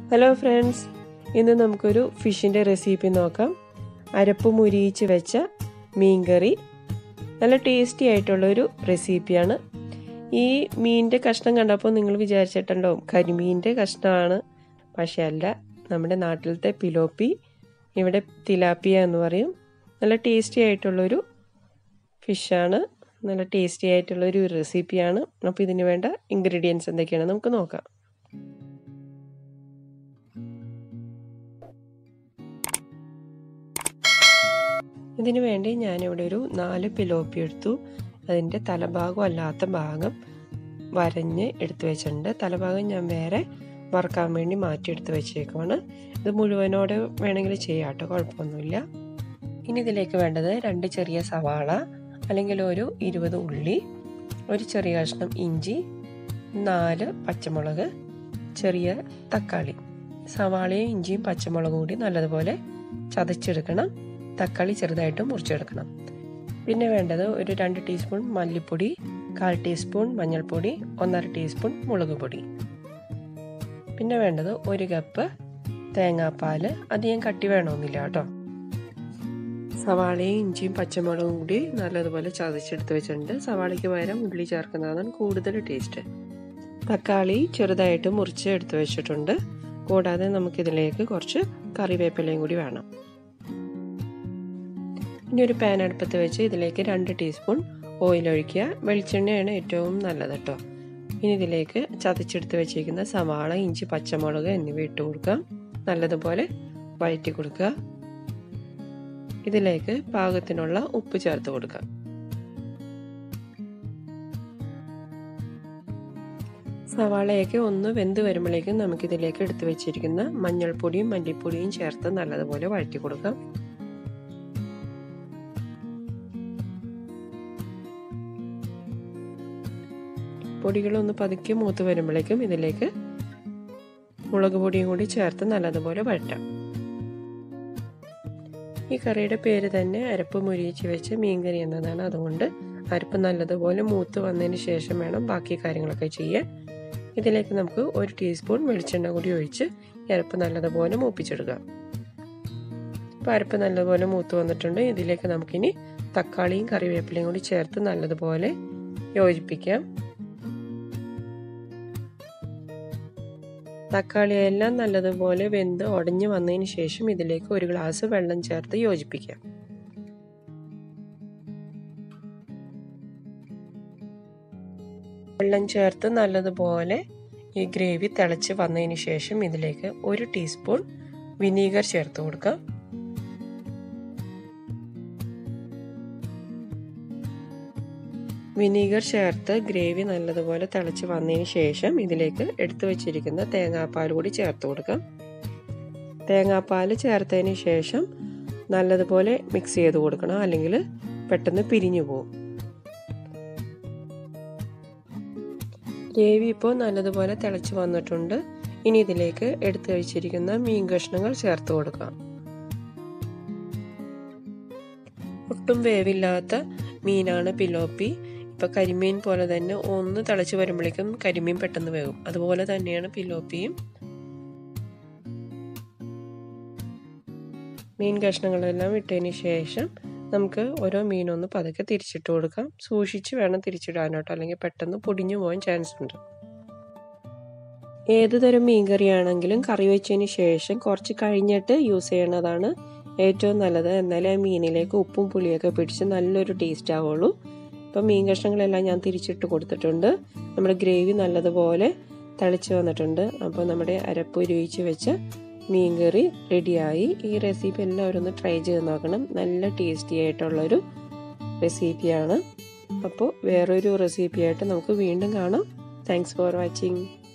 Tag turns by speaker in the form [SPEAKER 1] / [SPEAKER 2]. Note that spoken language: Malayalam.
[SPEAKER 1] ഹലോ ഫ്രണ്ട്സ് ഇന്ന് നമുക്കൊരു ഫിഷിൻ്റെ റെസിപ്പി നോക്കാം അരപ്പ് മുരിയിച്ച് വെച്ച മീൻകറി നല്ല ടേസ്റ്റി ആയിട്ടുള്ളൊരു റെസിപ്പിയാണ് ഈ മീനിൻ്റെ കഷ്ണം കണ്ടപ്പോൾ നിങ്ങൾ വിചാരിച്ചിട്ടുണ്ടാവും കരിമീനിൻ്റെ കഷ്ണമാണ് പക്ഷേ അല്ല നമ്മുടെ നാട്ടിലത്തെ പിലോപ്പി ഇവിടെ തിലാപ്പിയ എന്ന് പറയും നല്ല ടേസ്റ്റി ആയിട്ടുള്ളൊരു ഫിഷാണ് നല്ല ടേസ്റ്റി ആയിട്ടുള്ളൊരു റെസിപ്പിയാണ് അപ്പോൾ ഇതിന് വേണ്ട ഇൻഗ്രീഡിയൻസ് എന്തൊക്കെയാണ് നമുക്ക് നോക്കാം ഇതിനു വേണ്ടി ഞാനിവിടെ ഒരു നാല് പിലോപ്പി എടുത്തു അതിൻ്റെ തലഭാഗം അല്ലാത്ത ഭാഗം വരഞ്ഞ് എടുത്തു വെച്ചിട്ടുണ്ട് തലഭാഗം ഞാൻ വേറെ വറക്കാൻ വേണ്ടി മാറ്റിയെടുത്ത് വെച്ചേക്കുവാണ് ഇത് മുഴുവനോട് വേണമെങ്കിൽ ചെയ്യാം കേട്ടോ കുഴപ്പമൊന്നുമില്ല ഇനി ഇതിലേക്ക് വേണ്ടത് രണ്ട് ചെറിയ സവാള അല്ലെങ്കിൽ ഒരു ഇരുപത് ഉള്ളി ഒരു ചെറിയ കഷ്ണം ഇഞ്ചി നാല് പച്ചമുളക് ചെറിയ തക്കാളി സവാളയും ഇഞ്ചിയും പച്ചമുളകും കൂടി നല്ലതുപോലെ ചതച്ചെടുക്കണം തക്കാളി ചെറുതായിട്ട് മുറിച്ചെടുക്കണം പിന്നെ വേണ്ടത് ഒരു രണ്ട് ടീസ്പൂൺ മല്ലിപ്പൊടി കാൽ ടീസ്പൂൺ മഞ്ഞൾപ്പൊടി ഒന്നര ടീസ്പൂൺ മുളക് പൊടി പിന്നെ വേണ്ടത് ഒരു കപ്പ് തേങ്ങാപ്പാൽ അധികം കട്ടി വേണമെന്നില്ല കേട്ടോ സവാളയും ഇഞ്ചിയും പച്ചമുളകും കൂടി നല്ലതുപോലെ ചതച്ചെടുത്ത് വെച്ചിട്ടുണ്ട് സവാളയ്ക്ക് പകരം ഉള്ളി ചേർക്കുന്നതാണ് കൂടുതൽ ടേസ്റ്റ് തക്കാളി ചെറുതായിട്ട് മുറിച്ച് എടുത്ത് വെച്ചിട്ടുണ്ട് കൂടാതെ നമുക്കിതിലേക്ക് കുറച്ച് കറിവേപ്പിലയും കൂടി വേണം ഇനി ഒരു പാൻ അടുപ്പത്ത് വെച്ച് ഇതിലേക്ക് രണ്ട് ടീസ്പൂൺ ഓയിൽ ഒഴിക്കുക വെളിച്ചെണ്ണയാണ് ഏറ്റവും നല്ലത് കേട്ടോ ഇനി ഇതിലേക്ക് ചതച്ചെടുത്ത് വെച്ചിരിക്കുന്ന സവാള ഇഞ്ചി പച്ചമുളക് എന്നിവ ഇട്ട് കൊടുക്കാം നല്ലതുപോലെ വഴറ്റി കൊടുക്കുക ഇതിലേക്ക് പാകത്തിനുള്ള ഉപ്പ് ചേർത്ത് കൊടുക്കാം സവാളയൊക്കെ ഒന്ന് വെന്ത് വരുമ്പോഴേക്കും നമുക്കിതിലേക്ക് എടുത്തു വെച്ചിരിക്കുന്ന മഞ്ഞൾപ്പൊടിയും മല്ലിപ്പൊടിയും ചേർത്ത് നല്ലതുപോലെ വഴറ്റി കൊടുക്കാം പൊടികളൊന്ന് പതുക്കി മൂത്ത് വരുമ്പോഴേക്കും ഇതിലേക്ക് മുളക് പൊടിയും കൂടി ചേർത്ത് നല്ലതുപോലെ വഴറ്റാം ഈ കറിയുടെ പേര് തന്നെ അരപ്പ് മുരിയിച്ച് വെച്ച് മീൻകറി എന്നതാണ് അതുകൊണ്ട് അരപ്പ് നല്ലതുപോലെ മൂത്ത് വന്നതിന് ശേഷം വേണം ബാക്കി കാര്യങ്ങളൊക്കെ ചെയ്യാൻ ഇതിലേക്ക് നമുക്ക് ഒരു ടീസ്പൂൺ വെളിച്ചെണ്ണ കൂടി ഒഴിച്ച് അരപ്പ് നല്ലതുപോലെ മൂപ്പിച്ചെടുക്കാം ഇപ്പോൾ അരപ്പ് നല്ലതുപോലെ മൂത്ത് വന്നിട്ടുണ്ട് ഇതിലേക്ക് നമുക്കിനി തക്കാളിയും കറിവേപ്പിലയും കൂടി ചേർത്ത് നല്ലതുപോലെ യോജിപ്പിക്കാം തക്കാളിയെല്ലാം നല്ലതുപോലെ വെന്ത് ഉടഞ്ഞു വന്നതിന് ശേഷം ഇതിലേക്ക് ഒരു ഗ്ലാസ് വെള്ളം ചേർത്ത് യോജിപ്പിക്കാം വെള്ളം ചേർത്ത് നല്ലതുപോലെ ഈ ഗ്രേവി തിളച്ച് വന്നതിന് ശേഷം ഇതിലേക്ക് ഒരു ടീസ്പൂൺ വിനീഗർ ചേർത്ത് കൊടുക്കാം വിനീഗർ ചേർത്ത് ഗ്രേവി നല്ലതുപോലെ തിളച്ച് വന്നതിന് ശേഷം ഇതിലേക്ക് എടുത്തു വെച്ചിരിക്കുന്ന തേങ്ങാപ്പാൽ കൂടി ചേർത്ത് കൊടുക്കാം തേങ്ങാപ്പാൽ ചേർത്തതിന് ശേഷം നല്ലതുപോലെ മിക്സ് ചെയ്ത് കൊടുക്കണം അല്ലെങ്കിൽ പെട്ടെന്ന് പിരിഞ്ഞു പോകും ഗ്രേവി ഇപ്പോൾ നല്ലതുപോലെ തിളച്ച് വന്നിട്ടുണ്ട് ഇനി ഇതിലേക്ക് എടുത്തു വെച്ചിരിക്കുന്ന മീൻ കഷ്ണങ്ങൾ ചേർത്ത് കൊടുക്കാം ഒട്ടും വേവില്ലാത്ത മീനാണ് പിലോപ്പി ഇപ്പം കരിമീൻ പോലെ തന്നെ ഒന്ന് തിളച്ച് വരുമ്പോഴേക്കും കരിമീൻ പെട്ടെന്ന് വേകും അതുപോലെ തന്നെയാണ് പിലോപ്പിയും മീൻ കഷ്ണങ്ങളെല്ലാം ഇട്ടതിന് ശേഷം നമുക്ക് ഓരോ മീനൊന്ന് പതുക്കെ തിരിച്ചിട്ട് കൊടുക്കാം സൂക്ഷിച്ച് വേണം തിരിച്ചിടാനോട്ടോ അല്ലെങ്കിൽ പെട്ടെന്ന് പൊടിഞ്ഞു പോകാൻ ചാൻസ് ഉണ്ട് ഏത് തരം മീൻ കറിയാണെങ്കിലും കറി വെച്ചതിന് ശേഷം കുറച്ച് കഴിഞ്ഞിട്ട് യൂസ് ചെയ്യണതാണ് ഏറ്റവും നല്ലത് എന്നാലേ ആ മീനിലേക്ക് ഉപ്പും പുളിയൊക്കെ പിടിച്ച് നല്ലൊരു ടേസ്റ്റ് ആവുള്ളൂ ഇപ്പം മീൻ കഷ്ണങ്ങളെല്ലാം ഞാൻ തിരിച്ചിട്ട് കൊടുത്തിട്ടുണ്ട് നമ്മുടെ ഗ്രേവി നല്ലതുപോലെ തിളച്ച് വന്നിട്ടുണ്ട് അപ്പോൾ നമ്മുടെ അരപ്പ് ഉരുവിച്ച് വെച്ച് മീൻ കറി റെഡിയായി ഈ റെസിപ്പി എല്ലാവരും ഒന്ന് ട്രൈ ചെയ്ത് നോക്കണം നല്ല ടേസ്റ്റി ആയിട്ടുള്ളൊരു റെസിപ്പിയാണ് അപ്പോൾ വേറൊരു റെസിപ്പിയായിട്ട് നമുക്ക് വീണ്ടും കാണാം താങ്ക്സ് ഫോർ വാച്ചിങ്